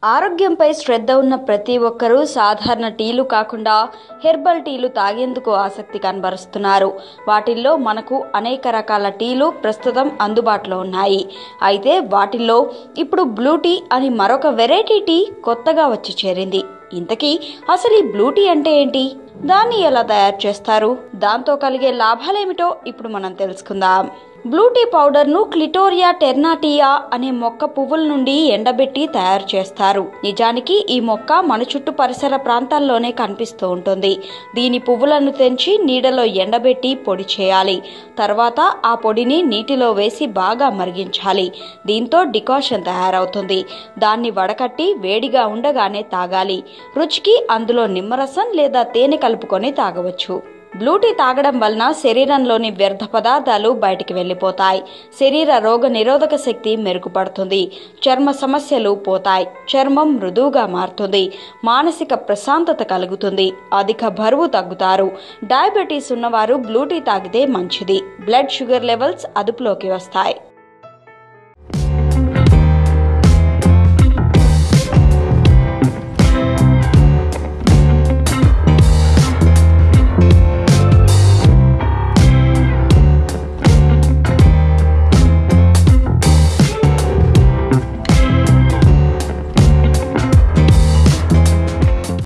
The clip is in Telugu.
ఆరోగ్యంపై శ్రద్ధ ఉన్న ప్రతి ఒక్కరూ సాధారణ టీలు కాకుండా హెర్బల్ టీలు తాగేందుకు ఆసక్తి కనబరుస్తున్నారు వాటిల్లో మనకు అనేక రకాల టీలు ప్రస్తుతం అందుబాటులో ఉన్నాయి అయితే వాటిల్లో ఇప్పుడు బ్లూ టీ అని మరొక వెరైటీ టీ కొత్తగా వచ్చి చేరింది ఇంతకీ అసలు ఈ బ్లూ టీ అంటే ఏంటి దాన్ని ఎలా తయారు చేస్తారు దాంతో కలిగే లాభాలేమిటో ఇప్పుడు మనం తెలుసుకుందాం బ్లూ టీ పౌడర్ను క్లిటోరియా టెర్నాటియా అనే మొక్క పువ్వుల నుండి ఎండబెట్టి తయారు చేస్తారు నిజానికి ఈ మొక్క మన చుట్టూ పరిసర ప్రాంతాల్లోనే కనిపిస్తూ ఉంటుంది దీని పువ్వులను తెంచి నీడలో ఎండబెట్టి పొడి చేయాలి తర్వాత ఆ పొడిని నీటిలో వేసి బాగా మరిగించాలి దీంతో డికాషన్ తయారవుతుంది దాన్ని వడకట్టి వేడిగా ఉండగానే తాగాలి రుచికి అందులో నిమ్మరసం లేదా తేనె కలుపుకొని తాగవచ్చు బ్లూ టీ తాగడం వలన శరీరంలోని వ్యర్థ పదార్థాలు బయటికి వెళ్ళిపోతాయి శరీర రోగ నిరోధక శక్తి మెరుగుపడుతుంది చర్మ సమస్యలు పోతాయి చర్మం మృదువుగా మారుతుంది మానసిక ప్రశాంతత కలుగుతుంది అధిక బరువు తగ్గుతారు డయాబెటీస్ ఉన్నవారు బ్లూ టీ తాగితే మంచిది బ్లడ్ షుగర్ లెవెల్స్ అదుపులోకి వస్తాయి